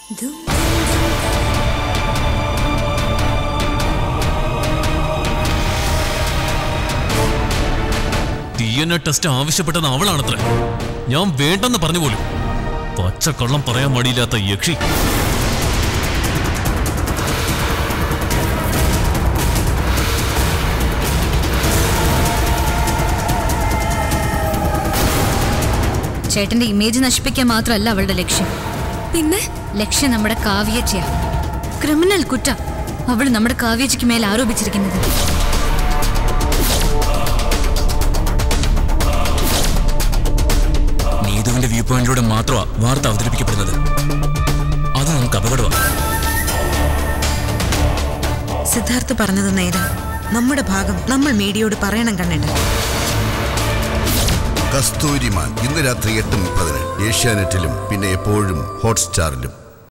D N A test ആവശ്യപ്പെട്ടത് അവളാണത്രേ ഞാൻ വേണ്ടെന്ന് പറഞ്ഞു പോലും പച്ചക്കള്ളം പറയാൻ മടിയില്ലാത്ത യക്ഷി ചേട്ടന്റെ ഇമേജ് നശിപ്പിക്കാൻ മാത്രമല്ല അവളുടെ ലക്ഷ്യം പിന്നെ ലക്ഷ്യം നമ്മുടെ കാവ്യച്ചയാ ക്രിമിനൽ കുറ്റ അവൾ നമ്മുടെ കാവ്യച്ചയ്ക്ക് മേൽ ആരോപിച്ചിരിക്കുന്നത് നീതുവിന്റെ വ്യൂ പോയിന്റിലൂടെ മാത്രമാ വാർത്ത അവതരിപ്പിക്കപ്പെടുന്നത് അത് നമുക്ക് അപകടമാണ് സിദ്ധാർത്ഥ് പറഞ്ഞത് നേരെ നമ്മുടെ ഭാഗം നമ്മൾ മീഡിയയോട് പറയണം കണ്ണേട്ട കസ്തൂരിമാൻ ഇന്ന് രാത്രി എട്ട് മുപ്പതിന് ഏഷ്യാനെറ്റിലും പിന്നെ എപ്പോഴും ഹോട്ട്സ്റ്റാറിലും